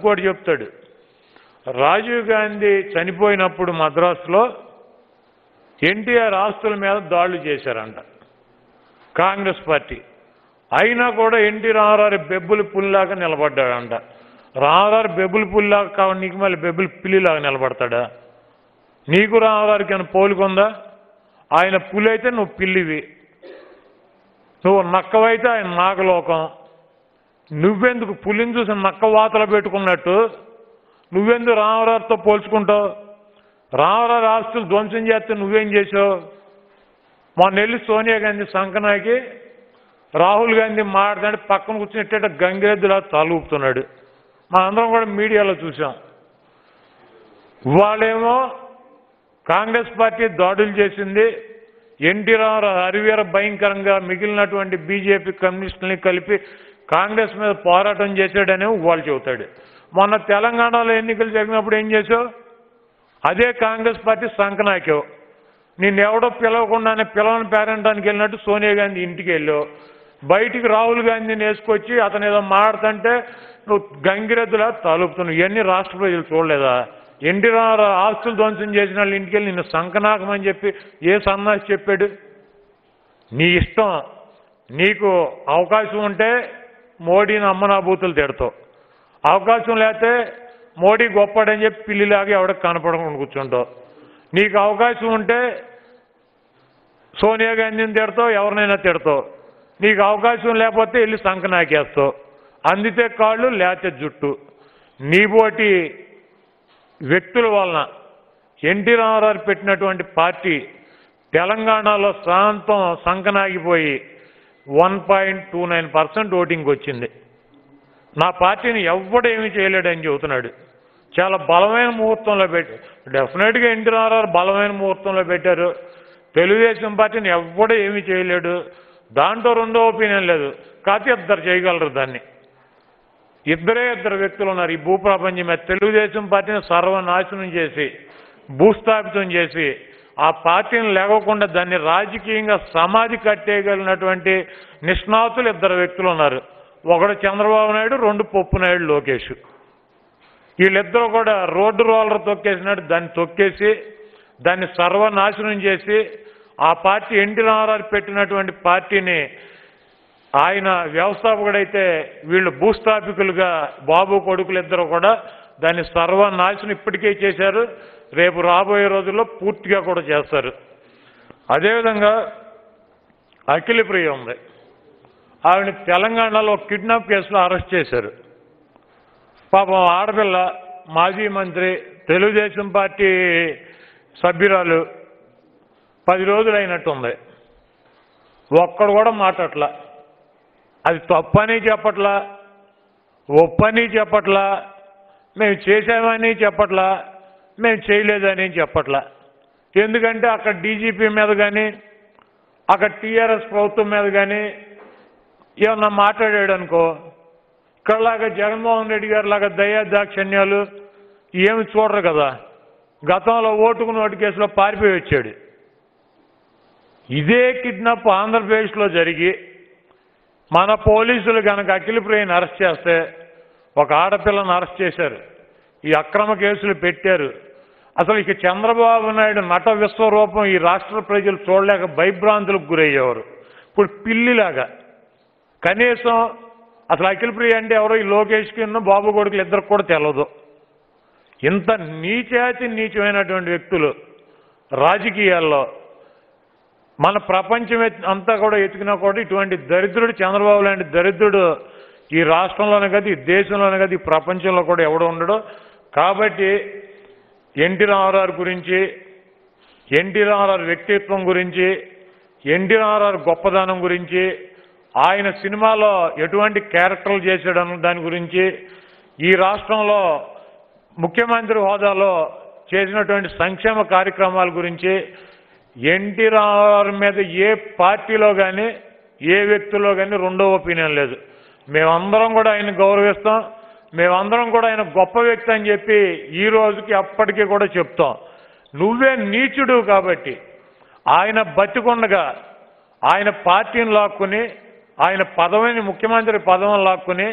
ఇంకోటి చెప్తాడు రాజీవ్ గాంధీ చనిపోయినప్పుడు మద్రాసులో ఎన్టీఆర్ ఆస్తుల మీద దాడులు చేశారంట కాంగ్రెస్ పార్టీ అయినా కూడా ఎన్టీ రామారావు బెబ్బులు పుల్లాగా నిలబడ్డాడంట రామారావు బెబ్బులు పుల్లాగా కావాలి నీకు మళ్ళీ బెబ్బులు పిల్లిలాగా నిలబడతాడా నీకు రామారావుకి ఏమైనా పోలికొందా ఆయన పులి అయితే నువ్వు పిల్లివి నువ్వు నక్కవైతే ఆయన నాగలోకం నువ్వెందుకు పులిని చూసి నక్క వాతలు పెట్టుకున్నట్టు నువ్వెందుకు రామారావుతో పోల్చుకుంటావు రామారావు ఆస్తులు ధ్వంసం చేస్తే నువ్వేం చేసావు మొన్న వెళ్ళి సోనియా గాంధీ సంకనాకి రాహుల్ గాంధీ మాట్లాడి పక్కన కూర్చున్నట్ట గంగిరెద్దులా తలూపుతున్నాడు మా అందరం కూడా మీడియాలో చూసాం వాళ్ళేమో కాంగ్రెస్ పార్టీ దాడులు చేసింది ఎన్టీ రామారావు హరివీర భయంకరంగా మిగిలినటువంటి బీజేపీ కమ్యూనిస్టుల్ని కలిపి కాంగ్రెస్ మీద పోరాటం చేశాడని వాళ్ళు చెబుతాడు మొన్న తెలంగాణలో ఎన్నికలు జరిగినప్పుడు ఏం చేసావు అదే కాంగ్రెస్ పార్టీ సంకనాకావు నిన్నెవడో పిలవకుండానే పిలవని పేరంటానికి వెళ్ళినట్టు సోనియా గాంధీ ఇంటికి వెళ్ళావు బయటికి రాహుల్ గాంధీని వేసుకొచ్చి అతను ఏదో మాడుతుంటే నువ్వు గంగిరెద్దులా తలుపుతున్నావు ఇవన్నీ రాష్ట్ర ప్రజలు చూడలేదా ఎన్టీ రామారావు ఆస్తులు ధ్వంసం చేసిన వాళ్ళ ఇంటికి వెళ్ళి నిన్ను సంకనాకమని చెప్పి ఏ సన్నాసి చెప్పాడు నీ ఇష్టం నీకు అవకాశం ఉంటే మోడీని అమ్మనాభూతులు తిడతావు అవకాశం లేకపోతే మోడీ గొప్పడని చెప్పి పిల్లిలాగా ఎవడకి కనపడకుండా కూర్చుంటావు నీకు అవకాశం ఉంటే సోనియా గాంధీని తిడతావు ఎవరినైనా తిడతావు నీకు అవకాశం లేకపోతే వెళ్ళి సంక నాకేస్తావు అందితే కాళ్ళు లేతే జుట్టు నీబోటి వ్యక్తుల వలన ఎన్టీ రామారావు పెట్టినటువంటి పార్టీ తెలంగాణలో ప్రాంతం సంకనాగిపోయి one point two nine percent voting వచ్చింది నా పార్టీని ఎవ్వడేమీ చేయలేడని చెబుతున్నాడు చాలా బలమైన ముహూర్తంలో పెట్టి డెఫినెట్గా ఎన్టీ రామారావు బలమైన ముహూర్తంలో పెట్టారు తెలుగుదేశం పార్టీని ఎవ్వడూ ఏమీ చేయలేడు దాంట్లో రెండో ఒపీనియన్ లేదు కాకపోతే ఇద్దరు చేయగలరు దాన్ని ఇద్దరే ఇద్దరు వ్యక్తులు ఉన్నారు ఈ భూప్రపంచం మీద తెలుగుదేశం పార్టీని సర్వనాశనం చేసి భూస్థాపితం చేసి ఆ పార్టీని లేకోకుండా దాన్ని రాజకీయంగా సమాధి కట్టేయగలిగినటువంటి నిష్ణాతులు ఇద్దరు వ్యక్తులు ఉన్నారు ఒకడు చంద్రబాబు నాయుడు రెండు పప్పు నాయుడు లోకేష్ వీళ్ళిద్దరూ కూడా రోడ్డు రోలర్ తొక్కేసినట్టు దాన్ని తొక్కేసి దాన్ని సర్వనాశనం చేసి ఆ పార్టీ ఎన్టీ రామారావు పెట్టినటువంటి పార్టీని ఆయన వ్యవస్థాపకుడైతే వీళ్ళు భూస్థాపికులుగా బాబు కొడుకులు ఇద్దరు కూడా దాన్ని సర్వనాశనం ఇప్పటికే చేశారు రేపు రాబోయే రోజుల్లో పూర్తిగా కూడా చేస్తారు అదేవిధంగా అఖిల ప్రియ ఉంది ఆవిడ తెలంగాణలో కిడ్నాప్ కేసులో అరెస్ట్ చేశారు పాపం ఆడపిల్ల మాజీ మంత్రి తెలుగుదేశం పార్టీ సభ్యురాలు పది రోజులు అయినట్టుంది ఒక్కడు కూడా మాట్లాడలా అది తప్పని చెప్పట్లా ఒప్పని చెప్పట్లా మేము చేసామని చెప్పట్లా మేము చేయలేదని చెప్పట్లా ఎందుకంటే అక్కడ డీజీపీ మీద కానీ అక్కడ టీఆర్ఎస్ ప్రభుత్వం మీద కానీ ఏమన్నా మాట్లాడాడు అనుకో ఇక్కడలాగా జగన్మోహన్ రెడ్డి గారు లాగా దయా దాక్షణ్యాలు ఏమి చూడరు కదా గతంలో ఓటుకు నోటు కేసులో పారిపోయి వచ్చాడు ఇదే కిడ్నాప్ ఆంధ్రప్రదేశ్లో జరిగి మన పోలీసులు కనుక అఖిలప్రియని అరెస్ట్ చేస్తే ఒక ఆడపిల్లను అరెస్ట్ చేశారు ఈ అక్రమ కేసులు పెట్టారు అసలు ఇక చంద్రబాబు నాయుడు నట విశ్వరూపం ఈ రాష్ట్ర ప్రజలు చూడలేక భయభ్రాంతులకు గురయ్యేవారు ఇప్పుడు పిల్లిలాగా కనీసం అసలు అఖిలప్రియ అంటే ఎవరో ఈ లోకేష్కి బాబు కొడుకులు ఇద్దరికి కూడా తెలియదు ఇంత నీచాతి నీచమైనటువంటి వ్యక్తులు రాజకీయాల్లో మన ప్రపంచం ఎత్- అంతా కూడా ఎతికినా కూడా ఇటువంటి దరిద్రుడు చంద్రబాబు లాంటి దరిద్రుడు ఈ రాష్ట్రంలోనే కాదు ఈ దేశంలోనే కాదు ఈ ప్రపంచంలో కూడా ఎవడు ఉండడు కాబట్టి ఎన్టీ రామారావు గురించి ఎన్టీ రామారావు వ్యక్తిత్వం గురించి ఎన్టీ రామారావు గొప్పదనం గురించి ఆయన సినిమాలో ఎటువంటి క్యారెక్టర్లు చేశాడన్న దాని గురించి ఈ రాష్ట్రంలో ముఖ్యమంత్రి హోదాలో చేసినటువంటి సంక్షేమ కార్యక్రమాల గురించి ఎన్టీ రామారావు మీద ఏ పార్టీలో కానీ ఏ వ్యక్తిలో కానీ రెండో ఒపీనియన్ లేదు మేమందరం కూడా ఆయన గౌరవిస్తాం మేమందరం కూడా ఆయన గొప్ప వ్యక్తి అని చెప్పి ఈ రోజుకి అప్పటికి కూడా చెప్తాం నువ్వే నీచుడు కాబట్టి ఆయన బతికుండగా ఆయన పార్టీని లాక్కుని ఆయన పదవిని ముఖ్యమంత్రి పదవిని లాక్కుని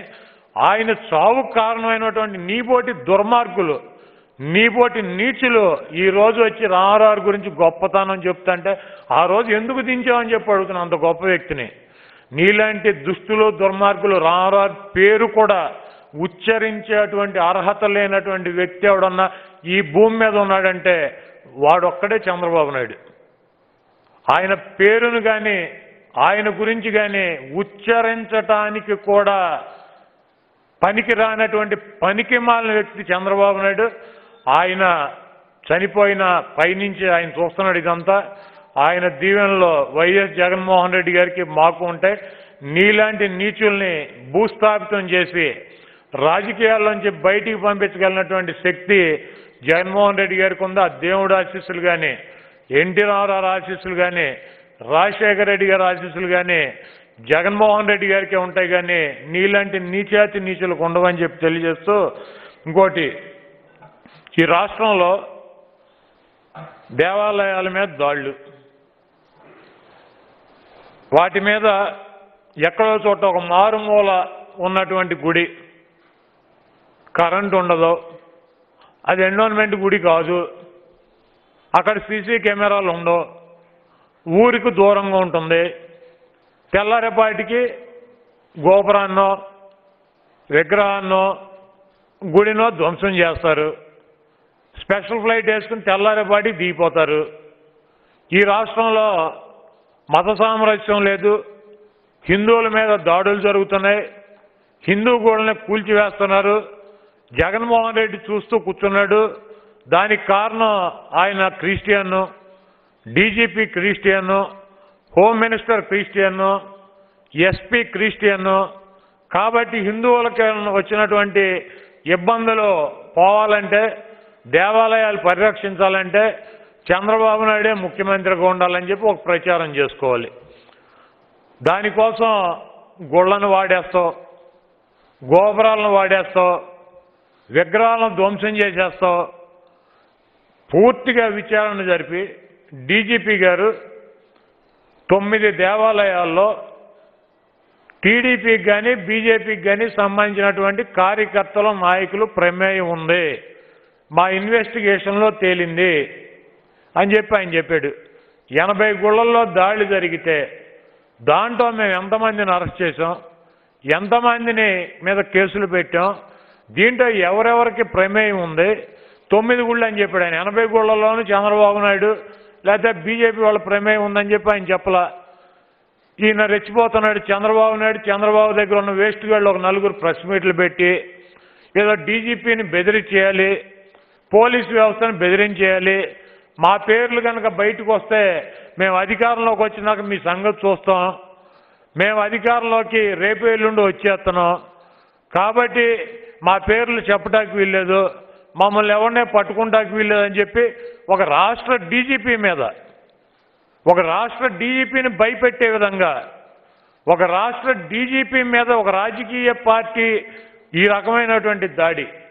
ఆయన చావుకు కారణమైనటువంటి నీబోటి దుర్మార్గులు నీబోటి నీచులు ఈ రోజు వచ్చి రామారావు గురించి గొప్పతనం చెప్తుంటే ఆ రోజు ఎందుకు దించామని చెప్పి అడుగుతున్నా అంత గొప్ప వ్యక్తిని నీలాంటి దుస్తులు దుర్మార్గులు రామారావు పేరు కూడా ఉచ్చరించేటువంటి అర్హత లేనటువంటి వ్యక్తి ఎవడన్నా ఈ భూమి మీద ఉన్నాడంటే వాడొక్కడే చంద్రబాబు నాయుడు ఆయన పేరును కానీ ఆయన గురించి కానీ ఉచ్చరించటానికి కూడా పనికి రానటువంటి పనికి మాలిన వ్యక్తి చంద్రబాబు నాయుడు ఆయన చనిపోయిన పైనుంచి ఆయన చూస్తున్నాడు ఇదంతా ఆయన దీవెనలో వైఎస్ జగన్మోహన్ రెడ్డి గారికి మాకు ఉంటాయి నీలాంటి నీచుల్ని భూస్థాపితం చేసి రాజకీయాల్లోంచి బయటికి పంపించగలిగినటువంటి శక్తి జగన్మోహన్ రెడ్డి గారికి ఉంది ఆ దేవుడు ఆశీస్సులు కానీ ఎన్టీ రామారావు ఆశీస్సులు కానీ రాజశేఖర రెడ్డి గారి ఆశీస్సులు కానీ జగన్మోహన్ రెడ్డి గారికి ఉంటాయి కానీ నీలాంటి నీచాతి నీచులకు ఉండవని చెప్పి తెలియజేస్తూ ఇంకోటి ఈ రాష్ట్రంలో దేవాలయాల మీద దాళ్ళు వాటి మీద ఎక్కడో చోట ఒక మారుమూల ఉన్నటువంటి గుడి కరెంట్ ఉండదు అది ఎండోన్మెంట్ గుడి కాదు అక్కడ సీసీ కెమెరాలు ఉండవు ఊరికి దూరంగా ఉంటుంది తెల్లారేపాటికి గోపురాన్నో విగ్రహాన్నో గుడినో ధ్వంసం చేస్తారు స్పెషల్ ఫ్లైట్ వేసుకుని తెల్లారేపాటికి దిగిపోతారు ఈ రాష్ట్రంలో మత సామరస్యం లేదు హిందువుల మీద దాడులు జరుగుతున్నాయి హిందూ గోడల్ని కూల్చివేస్తున్నారు జగన్మోహన్ రెడ్డి చూస్తూ కూర్చున్నాడు దానికి కారణం ఆయన Christian DGP Christian home minister Christian SP Christian కాబట్టి హిందువులకి వచ్చినటువంటి ఇబ్బందులు పోవాలంటే దేవాలయాలు పరిరక్షించాలంటే చంద్రబాబు నాయుడే ముఖ్యమంత్రిగా ఉండాలని చెప్పి ఒక ప్రచారం చేసుకోవాలి దానికోసం గుళ్ళను వాడేస్తావు గోపురాలను వాడేస్తావు విగ్రహాలను ధ్వంసం చేసేస్తావు పూర్తిగా విచారణ జరిపి డీజీపీ గారు తొమ్మిది దేవాలయాల్లో టీడీపీకి కానీ బీజేపీకి కానీ సంబంధించినటువంటి కార్యకర్తల నాయకులు ప్రమేయం ఉంది మా ఇన్వెస్టిగేషన్లో తేలింది అని చెప్పి ఆయన చెప్పాడు ఎనభై గుళ్ళల్లో దాడి జరిగితే దాంట్లో మేము ఎంతమందిని అరెస్ట్ చేసాం ఎంతమందిని మీద కేసులు పెట్టాం దీంట్లో ఎవరెవరికి ప్రమేయం ఉంది తొమ్మిది గుళ్ళు అని చెప్పాడు ఆయన ఎనభై గుళ్ళలోనూ చంద్రబాబు నాయుడు లేకపోతే బీజేపీ వాళ్ళ ప్రమేయం ఉందని చెప్పి ఆయన చెప్పలా ఈయన రెచ్చిపోతున్నాడు చంద్రబాబు నాయుడు చంద్రబాబు దగ్గర ఉన్న వేస్ట్ గాళ్ళు ఒక నలుగురు ప్రెస్ మీట్లు పెట్టి ఏదో డీజీపీని బెదిరించేయాలి పోలీసు వ్యవస్థను బెదిరించేయాలి మా పేర్లు కనుక బయటకు వస్తే మేము అధికారంలోకి వచ్చినాక మీ సంగతి చూస్తాం మేము అధికారంలోకి రేపు ఎల్లుండి వచ్చేస్తున్నాం కాబట్టి మా పేర్లు చెప్పడానికి వీల్లేదు మమ్మల్ని ఎవరినే పట్టుకుంటానికి వీల్లేదని చెప్పి ఒక రాష్ట్ర డీజీపీ మీద ఒక రాష్ట్ర డీజీపీని భయపెట్టే విధంగా ఒక రాష్ట్ర డీజీపీ మీద ఒక రాజకీయ పార్టీ ఈ రకమైనటువంటి దాడి